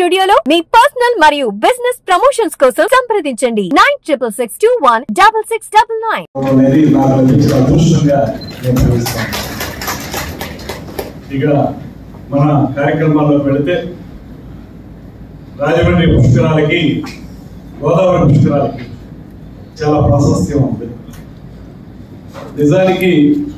స్టూడియోలో మీ పర్సనల్ మరియు బిజినెస్ ప్రమోషన్స్ కోసం సంప్రదించండి nine triple six two one double six double nine అనేది నాకు లభించిన అదృష్టంగా నేను భావిస్తాను ఇక మన కార్యక్రమాల్లో పెడితే రాజమండ్రి పుష్కరాలకి గోదావరి పుష్కరాలకి చాలా ప్రాశస్త్యం ఉంది నిజానికి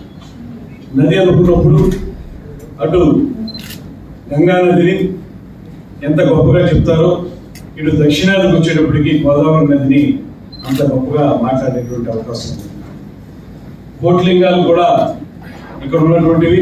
నది అనుకున్నప్పుడు అటు గంగా నదిని ఎంత గొప్పగా చెప్తారో ఇటు దక్షిణాదికి వచ్చేటప్పటికి గోదావరి నదిని అంత గొప్పగా మాట్లాడేటువంటి అవకాశం ఉంది కోట్లింగాలు కూడా ఇక్కడ ఉన్నటువంటివి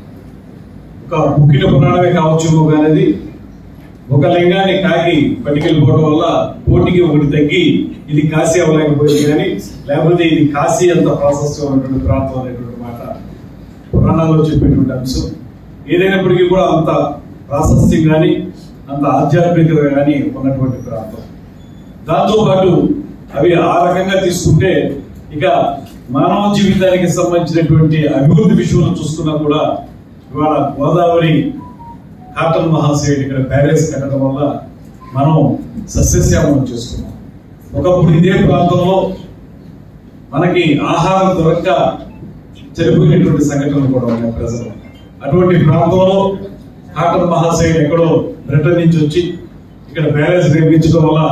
ఒక ముఖ్య పురాణమే కావచ్చు అనేది ఒక లింగాన్ని కాకి పట్టుకెళ్ళిపోవడం వల్ల కోటికి ఒకటి తగ్గి ఇది కాశీ అవ్వలేకపోయింది కానీ లేకపోతే ఇది కాశీ అంత ప్రాశస్త్యం ఉన్నటువంటి ప్రాంతం అనేటువంటి మాట పురాణాల్లో చెప్పేటువంటి అంశం ఏదైనప్పటికీ కూడా అంత ప్రాశస్త్యం కానీ అంత ఆధ్యాత్మికత కానీ ఉన్నటువంటి ప్రాంతం దాంతో పాటు అవి ఆ రకంగా తీసుకుంటే ఇక మానవ జీవితానికి సంబంధించినటువంటి అభివృద్ధి విషయంలో చూసుకున్నా కూడా ఇవాళ గోదావరి కాటన్ మహాశయుడు ఇక్కడ బ్యారేజ్ కట్టడం వల్ల మనం సస్యశ్యామం చేసుకున్నాం ఒకప్పుడు ఇదే ప్రాంతంలో మనకి ఆహారం దొరక్క చనిపోయినటువంటి సంఘటనలు కూడా ఉన్నాయి ప్రజలు అటువంటి ప్రాంతంలో కాటన్ మహాశయుడు ఎక్కడో బ్రిటన్ నుంచి వచ్చి ఇక్కడ బ్యారేజ్ నిర్మించడం వల్ల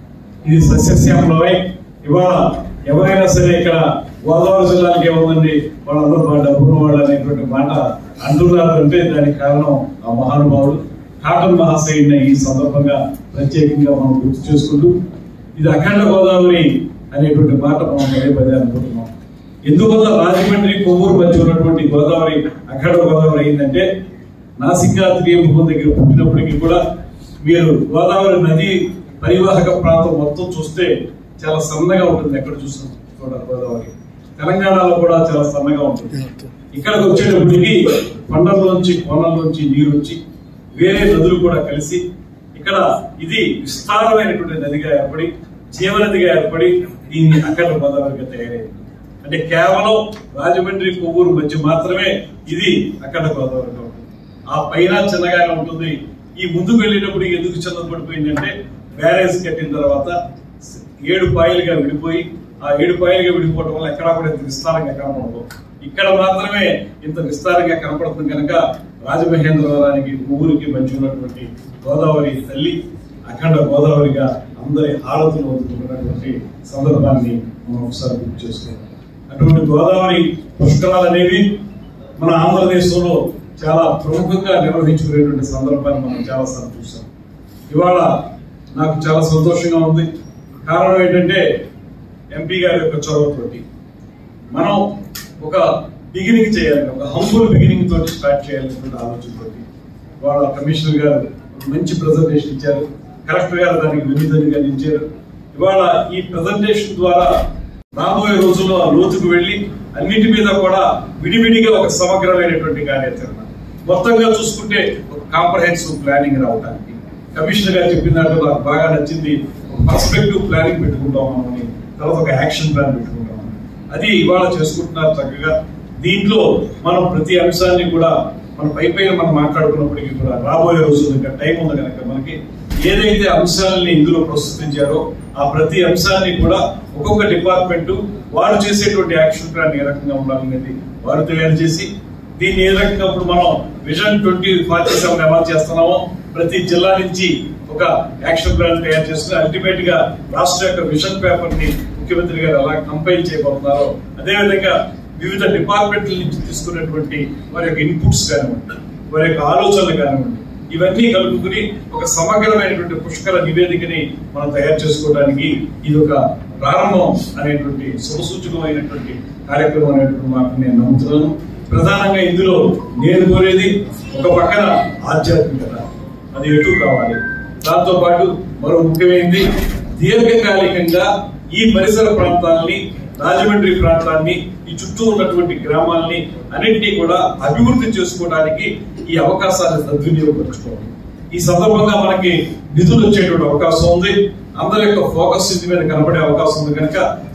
ఇది సస్యశ్యామలమై ఇవాళ ఎవరైనా సరే ఇక్కడ గోదావరి జిల్లాకి ఏముందండి వాళ్ళందరూ బాగా డబ్బున్న వాళ్ళు అనేటువంటి మాట అంటున్నారు అంటే దానికి కారణం ఆ మహానుభావుడు కాటన్ మహాశయుడిని ఈ సందర్భంగా ప్రత్యేకంగా మనం గుర్తు చేసుకుంటూ ఇది అఖండ గోదావరి అనేటువంటి మాట మనం పదే పదే అనుకుంటున్నాం ఎందువల్ల రాజమండ్రి కొవ్వూరు మధ్య ఉన్నటువంటి గోదావరి అఖండ గోదావరి అయిందంటే నాసికాద్రి భూమి దగ్గర పుట్టినప్పటికీ కూడా మీరు గోదావరి నది పరివాహక ప్రాంతం మొత్తం చూస్తే చాలా సన్నగా ఉంటుంది ఎక్కడ చూసినా చూడాలి గోదావరి తెలంగాణలో కూడా చాలా సన్నగా ఉంటుంది ఇక్కడికి వచ్చేటప్పటికి కొండల్లోంచి కోనల్లోంచి నీరు వచ్చి వేరే నదులు కూడా కలిసి ఇక్కడ ఇది విస్తారమైనటువంటి నదిగా ఏర్పడి జీవనదిగా ఏర్పడి దీన్ని అక్కడ గోదావరిగా తయారైంది అంటే కేవలం రాజమండ్రి కొవ్వూరు మధ్య మాత్రమే ఇది అక్కడ గోదావరిగా ఉంటుంది ఆ పైన చిన్నగానే ఉంటుంది ఈ ముందుకు వెళ్ళేటప్పుడు ఎందుకు చిన్న పడిపోయిందంటే బ్యారేజ్ కట్టిన తర్వాత ఏడు పాయలుగా విడిపోయి ఆ ఏడు పాయలుగా విడిపోవడం వల్ల ఎక్కడా కూడా ఇంత విస్తారంగా కనపడదు ఇక్కడ మాత్రమే ఇంత విస్తారంగా కనపడుతుంది కనుక రాజమహేంద్రవరానికి ఊరికి మధ్య ఉన్నటువంటి గోదావరి తల్లి అఖండ గోదావరిగా అందరి హారతులు అందుకుంటున్నటువంటి సందర్భాన్ని మనం ఒకసారి గుర్తు చేసుకోవాలి అటువంటి గోదావరి పుష్కరాలు అనేవి మన ఆంధ్రదేశంలో చాలా ప్రముఖంగా నిర్వహించుకునేటువంటి సందర్భాన్ని మనం చాలాసార్లు చూసాం ఇవాళ నాకు చాలా సంతోషంగా ఉంది కారణం ఏంటంటే ఎంపీ గారి యొక్క చొరవతోటి మనం ఒక బిగినింగ్ చేయాలి ఒక హంబుల్ బిగినింగ్ తోటి స్టార్ట్ చేయాలనేటువంటి ఆలోచనతోటి వాళ్ళ కమిషనర్ గారు ఒక మంచి ప్రజెంటేషన్ ఇచ్చారు కలెక్టర్ గారు దానికి వినిధంగా ఇచ్చారు ఇవాళ ఈ ప్రజెంటేషన్ ద్వారా రాబోయే రోజుల్లో ఆ లోతుకు వెళ్ళి అన్నిటి మీద కూడా విడివిడిగా ఒక సమగ్రమైనటువంటి కార్యాచరణ మొత్తంగా చూసుకుంటే ఒక కాంప్రహెన్సివ్ ప్లానింగ్ రావడానికి కమిషనర్ గారు చెప్పిన దాంట్లో నాకు బాగా నచ్చింది ఒక పర్స్పెక్టివ్ ప్లానింగ్ పెట్టుకుంటాం మనని తర్వాత ఒక యాక్షన్ ప్లాన్ పెట్టుకుంటాం అది ఇవాళ చేసుకుంటున్నారు చక్కగా దీంట్లో మనం ప్రతి అంశాన్ని కూడా మన పై పైన మనం మాట్లాడుకున్నప్పటికీ కూడా రాబోయే రోజులు ఇంకా టైం ఉంది కనుక మనకి ఏదైతే అంశాలని ఇందులో ప్రస్తుతించారో ఆ ప్రతి అంశాన్ని కూడా ఒక్కొక్క డిపార్ట్మెంట్ వారు చేసేటువంటి యాక్షన్ ప్లాన్ ఏ రకంగా ఉండాలనేది వారు తయారు చేసి దీన్ని ఏ రకంగా ఇప్పుడు మనం విజన్ ట్వంటీ ఫార్టీ సెవెన్ అమలు చేస్తున్నామో ప్రతి జిల్లా నుంచి ఒక యాక్షన్ ప్లాన్ తయారు చేసుకుని అల్టిమేట్ గా రాష్ట్ర యొక్క విజన్ పేపర్ ని ముఖ్యమంత్రి గారు ఎలా కంపైల్ చేయబోతున్నారో అదేవిధంగా వివిధ డిపార్ట్మెంట్ల నుంచి తీసుకున్నటువంటి వారి యొక్క ఇన్పుట్స్ కానివ్వండి వారి యొక్క ఆలోచనలు కానివ్వండి ఇవన్నీ కలుపుకుని ఒక సమగ్రమైనటువంటి పుష్కర నివేదికని మనం తయారు చేసుకోవడానికి ఇది ఒక ప్రారంభం అనేటువంటి శుభసూచకమైనటువంటి కార్యక్రమం అనేటువంటి మాట నేను నమ్ముతున్నాను ప్రధానంగా ఇందులో నేను కోరేది ఒక పక్కన ఆధ్యాత్మికత అది ఎటు కావాలి దాంతో పాటు మరో ముఖ్యమైనది దీర్ఘకాలికంగా ఈ పరిసర ప్రాంతాలని రాజమండ్రి ప్రాంతాన్ని ఈ చుట్టూ ఉన్నటువంటి గ్రామాలని అన్నింటినీ కూడా అభివృద్ధి చేసుకోవడానికి ఈ అవకాశాన్ని సద్వినియోగపరచుకోవాలి ఈ సందర్భంగా మనకి నిధులు వచ్చేటువంటి అవకాశం ఉంది అందరి యొక్క ఫోకస్ ఇంటి మీద కనబడే అవకాశం ఉంది కనుక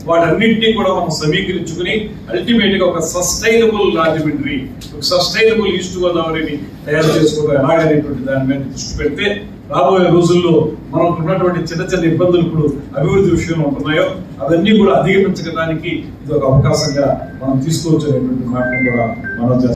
వాటన్నింటినీ కూడా మనం సమీకరించుకుని అల్టిమేట్ గా ఒక సస్టైనబుల్ రాజమండ్రి ఒక సస్టైనబుల్ ఈస్ట్ గోదావరిని తయారు చేసుకోవడం ఎలాగనేటువంటి దాని మీద దృష్టి పెడితే రాబోయే రోజుల్లో మనకు ఉన్నటువంటి చిన్న చిన్న ఇబ్బందులు ఇప్పుడు అభివృద్ధి విషయంలో ఉంటున్నాయో అవన్నీ కూడా అధిగమించడానికి ఇది ఒక అవకాశంగా మనం తీసుకోవచ్చు అనేటువంటి మాటను కూడా మనం చేస్తాం